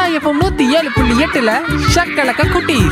FM நூத்தி ஏழு புள்ளி எட்டுல ஷக்கலக்க குட்டி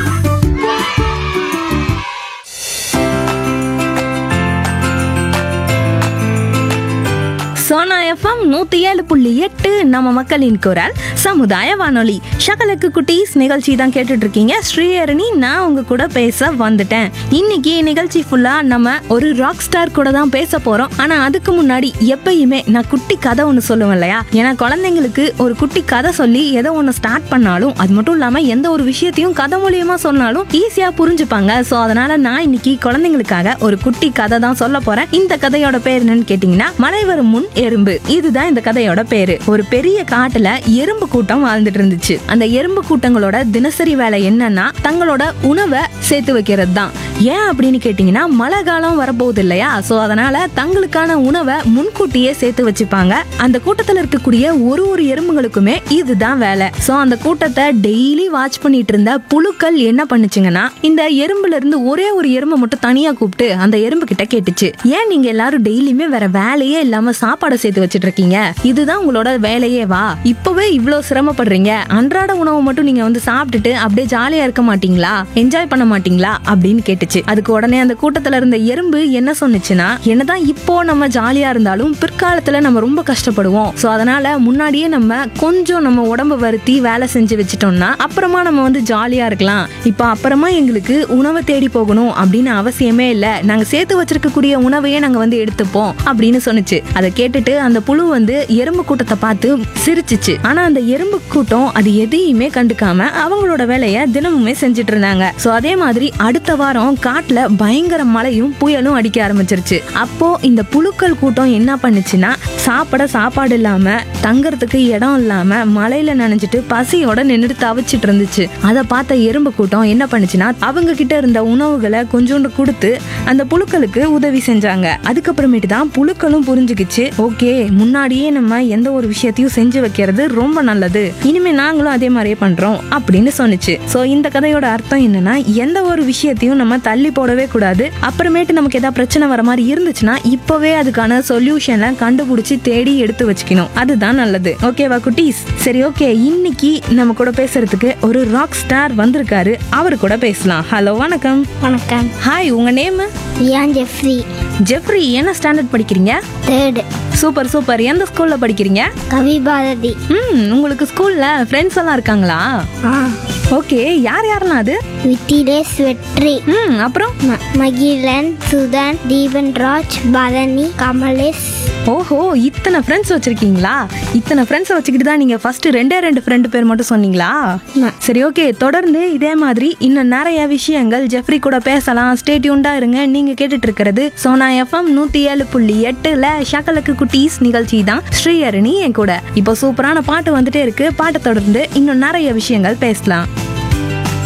சோனா எஃப்எம் நூத்தி ஏழு புள்ளி எட்டு நம்ம மக்களின் குரல் சமுதாய வானொலி ஷகலக்கு குட்டீஸ் நிகழ்ச்சி தான் கேட்டுட்டு இருக்கீங்க ஸ்ரீஹரணி நான் உங்க கூட பேச வந்துட்டேன் இன்னைக்கு நிகழ்ச்சி ஃபுல்லா நம்ம ஒரு ராக் ஸ்டார் கூட தான் பேச போறோம் ஆனா அதுக்கு முன்னாடி எப்பயுமே நான் குட்டி கதை ஒன்று சொல்லுவேன் இல்லையா ஏன்னா குழந்தைங்களுக்கு ஒரு குட்டி கதை சொல்லி ஏதோ ஒன்று ஸ்டார்ட் பண்ணாலும் அது மட்டும் இல்லாம எந்த ஒரு விஷயத்தையும் கதை மூலியமா சொன்னாலும் ஈஸியா புரிஞ்சுப்பாங்க ஸோ அதனால நான் இன்னைக்கு குழந்தைங்களுக்காக ஒரு குட்டி கதை தான் சொல்ல போறேன் இந்த கதையோட பேர் என்னன்னு கேட்டீங்கன்னா மழை வரும் முன் எறும்பு இதுதான் இந்த கதையோட பேரு ஒரு பெரிய காட்டுல எறும்பு கூட்டம் வாழ்ந்துட்டு இருந்துச்சு அந்த எறும்பு கூட்டங்களோட தினசரி வேலை என்னன்னா தங்களோட உணவை சேர்த்து வைக்கிறது தான் ஏன் அப்படின்னு கேட்டீங்கன்னா மழை காலம் வரப்போகுது இல்லையா சோ அதனால தங்களுக்கான உணவை முன்கூட்டியே சேர்த்து வச்சுப்பாங்க அந்த கூட்டத்துல இருக்கக்கூடிய ஒரு ஒரு எறும்புகளுக்குமே இதுதான் வேலை சோ அந்த கூட்டத்தை டெய்லி வாட்ச் பண்ணிட்டு இருந்த புழுக்கள் என்ன பண்ணுச்சுங்கன்னா இந்த எறும்புல இருந்து ஒரே ஒரு எறும்பை மட்டும் தனியா கூப்பிட்டு அந்த எறும்பு கிட்ட கேட்டுச்சு ஏன் நீங்க எல்லாரும் டெய்லியுமே வேற வேலையே இல்லாம சாப்பாடை சேர்த்து வச்சிட்டு இருக்கீங்க இதுதான் உங்களோட வேலையே வா இப்பவே இவ்வளவு சிரமப்படுறீங்க அன்றாட உணவு மட்டும் நீங்க வந்து சாப்பிட்டுட்டு அப்படியே ஜாலியா இருக்க மாட்டீங்களா என்ஜாய் பண்ண மாட்டீங்களா அப்படின்னு கேட்டுச்சு அதுக்கு உடனே அந்த கூட்டத்துல இருந்த எறும்பு என்ன சொன்னுச்சுன்னா என்னதான் இப்போ நம்ம ஜாலியா இருந்தாலும் பிற்காலத்துல நம்ம ரொம்ப கஷ்டப்படுவோம் சோ அதனால முன்னாடியே நம்ம கொஞ்சம் நம்ம உடம்ப வருத்தி வேலை செஞ்சு வச்சிட்டோம்னா அப்புறமா நம்ம வந்து ஜாலியா இருக்கலாம் இப்போ அப்புறமா எங்களுக்கு உணவை தேடி போகணும் அப்படின்னு அவசியமே இல்ல நாங்க சேர்த்து வச்சிருக்கக்கூடிய உணவையே நாங்க வந்து எடுத்துப்போம் அப்படின்னு சொன்னுச்சு அதை கேட்டுட்டு அந்த புழு வந்து எறும்பு கூட்டத்தை பார்த்து சிரிச்சுச்சு ஆனா அந்த எறும்பு கூட்டம் அது எதையுமே கண்டுக்காம அவங்களோட வேலையை தினமுமே செஞ்சுட்டு இருந்தாங்க சோ அதே மாதிரி அடுத்த வாரம் காட்டுல பயங்கர மழையும் புயலும் அடிக்க ஆரம்பிச்சிருச்சு அப்போ இந்த புழுக்கள் கூட்டம் என்ன பண்ணுச்சுன்னா சாப்பிட சாப்பாடு இல்லாம தங்கறதுக்கு இடம் இல்லாம மழையில நனைஞ்சிட்டு பசியோட நின்றுட்டு தவிச்சிட்டு இருந்துச்சு அதை பார்த்த எறும்பு கூட்டம் என்ன பண்ணுச்சுன்னா அவங்க கிட்ட இருந்த உணவுகளை கொஞ்சோண்டு கொடுத்து அந்த புழுக்களுக்கு உதவி செஞ்சாங்க அதுக்கப்புறமேட்டு தான் புழுக்களும் புரிஞ்சுக்கிச்சு ஓகே முன்னாடியே நம்ம எந்த ஒரு விஷயத்தையும் செஞ்சு வைக்கிறது ரொம்ப நல்லது இனிமே நாங்களும் அதே மாதிரியே பண்றோம் அப்படின்னு சொன்னுச்சு சோ இந்த கதையோட அர்த்தம் என்னன்னா எந்த ஒரு விஷயத்தையும் நம்ம தள்ளி போடவே கூடாது அப்புறமேட்டு நமக்கு ஏதாவது பிரச்சனை வர மாதிரி இருந்துச்சுன்னா இப்பவே அதுக்கான சொல்யூஷனை கண்டுபிடிச்சு தேடி எடுத்து வச்சுக்கணும் அதுதான் நல்லது ஓகேவா குட்டீஸ் சரி ஓகே இன்னைக்கு நம்ம கூட பேசுறதுக்கு ஒரு ராக் ஸ்டார் வந்திருக்காரு அவர் கூட பேசலாம் ஹலோ வணக்கம் வணக்கம் ஹாய் உங்க நேம் ரியான் ஜெஃப்ரி ஜெஃப்ரி என்ன ஸ்டாண்டர்ட் படிக்கிறீங்க தேர்டு சூப்பர் சூப்பர் எந்த ஸ்கூல்ல படிக்கிறீங்க கவி பாரதி ம் உங்களுக்கு ஸ்கூல்ல ஃப்ரெண்ட்ஸ் எல்லாம் இருக்காங்களா ஆ ஓகே யார் யாரெல்லாம் அது வித்திலேஷ் வெற்றி ம் அப்புறம் ம- மகிழன் சுதன் தீபன்ராஜ் பரணி கமலேஷ் ஓஹோ இத்தனை ஃப்ரெண்ட்ஸ் வச்சிருக்கீங்களா இத்தனை ஃப்ரெண்ட்ஸை வச்சுக்கிட்டு தான் நீங்க ஃபர்ஸ்ட் ரெண்டே ரெண்டு ஃப்ரெண்டு பேர் மட்டும் சொன்னீங்களா ஆமா. சரி ஓகே தொடர்ந்து இதே மாதிரி இன்னும் நிறைய விஷயங்கள் ஜெஃப்ரி கூட பேசலாம் ஸ்டேட்யூண்டா இருங்க நீங்க கேட்டுட்டு இருக்கிறது சோனா எஃப்எம் நூத்தி ஏழு புள்ளி எட்டுல ஷகலக்கு குட்டீஸ் நிகழ்ச்சி தான் ஸ்ரீஹரணி என் கூட இப்போ சூப்பரான பாட்டு வந்துட்டே இருக்கு பாட்டை தொடர்ந்து இன்னும் நிறைய விஷயங்கள் பேசலாம்